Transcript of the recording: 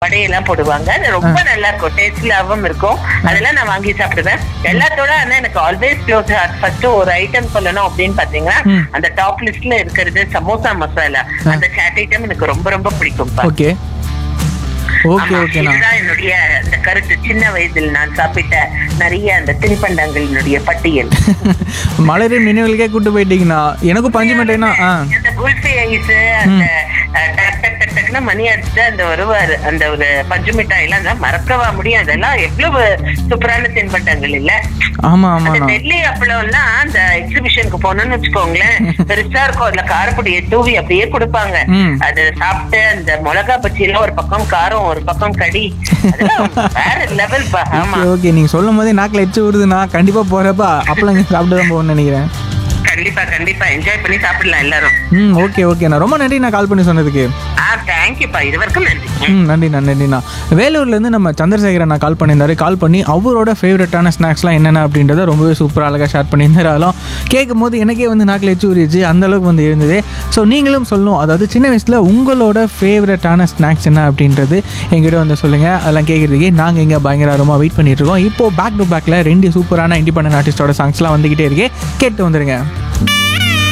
வடையெல்லாம் போடுவாங்க அது ரொம்ப நல்லா இருக்கும் டேஸ்ட்லாவும் இருக்கும் அதெல்லாம் நான் வாங்கி சாப்பிடுவேன் எல்லாத்தோட ஆனா எனக்கு ஆல்வேஸ் க்ளோஸ் ஃபர்ஸ்ட் ஒரு ஐட்டம் சொல்லணும் அப்படின்னு பாத்தீங்கன்னா ம். அந்த டாப் லிஸ்ட்ல இருக்கிறது சமோசா மசாலா அந்த சாட் ஐட்டம் எனக்கு ரொம்ப ரொம்ப பிடிக்கும்பா ஓகே ஓகே ஆமா, ஓகேண்ணா இதுதான் என்னுடைய அந்த கருத்து சின்ன வயதில் நான் சாப்பிட்ட நிறைய அந்த தின்பண்டங்களினுடைய பட்டியல் மலரின் நினைவுகளுக்கே கூட்டு போயிட்டீங்கண்ணா எனக்கும் பஞ்சு மிட்டாய்னா ஆ அந்த குல்ஃபி ஐஸ் அந்த அஹ், டக் டக் டக் டக்னு மணி அடிச்சு அந்த வருவாரு அந்த ஒரு பஞ்சு மிட்டாய் எல்லாம் தான் மறக்கவா முடியும் அதெல்லாம் எவ்வளவு சூப்பரான தின்பண்டங்கள் இல்ல ஆமா அந்த ஆமாண்ணா டெல்லி அப்பளம் எல்லாம் அந்த எக்ஸிபிஷனுக்கு போனோம்னு வச்சுக்கோங்களேன் பெருசா இருக்கும் அதுல காரப்பொடியை தூவி அப்படியே கொடுப்பாங்க ம். அது சாப்பிட்டு அந்த மிளகா பச்சி எல்லாம் ஒரு பக்கம் காரம் ஒரு பக்கம் கடி அதெல்லாம் வேற லெவல் பா ஆமா ஓகே ஓகே நீங்க சொல்லும் போதே நாக்கில் எச்சு வருதுண்ணா கண்டிப்பா போறப்ப அப்பளம் இங்க சாப்பிட்டு தான் போகணும்னு நினைக்கிறேன் கண்டிப்பா கண்டிப்பா என்ஜாய் பண்ணி சாப்பிடலாம் எல்லாரும் ம் ஓகே ஓகேண்ணா ரொம்ப நன்றி நான் கால் பண்ணி சொன்னதுக்கு ஆ தேங்க்யூப்பா இது வரைக்கும் நன்றி ம் நன்றிண்ணா நன்றிண்ணா வேலூர்லேருந்து நம்ம சந்திரசேகரன் நான் கால் பண்ணியிருந்தாரு கால் பண்ணி அவரோட ஃபேவரட்டான ஸ்நாக்ஸ்லாம் என்னென்ன அப்படின்றத ரொம்பவே சூப்பராக அழகாக ஷேர் பண்ணியிருந்தாரு அதெல்லாம் கேட்கும் போது எனக்கே வந்து நாக்கில் எச்சு ஊறிச்சு அந்த அளவுக்கு வந்து இருந்தது ஸோ நீங்களும் சொல்லணும் அதாவது சின்ன வயசில் உங்களோட ஃபேவரட்டான ஸ்நாக்ஸ் என்ன அப்படின்றது எங்கிட்ட வந்து சொல்லுங்கள் அதெல்லாம் கேட்குறதுக்கே நாங்கள் இங்கே பயங்கர ஆர்வமாக வெயிட் பண்ணிட்டு இருக்கோம் இப்போது பேக் டு பேக்கில் ரெண்டு சூப்பரான இண்டிபெண்டன்ட் ஆர்டிஸ்டோட சாங்ஸ்லாம் வந்துக்கிட்டே இருக்கே கேட்டு வந்துடுங்க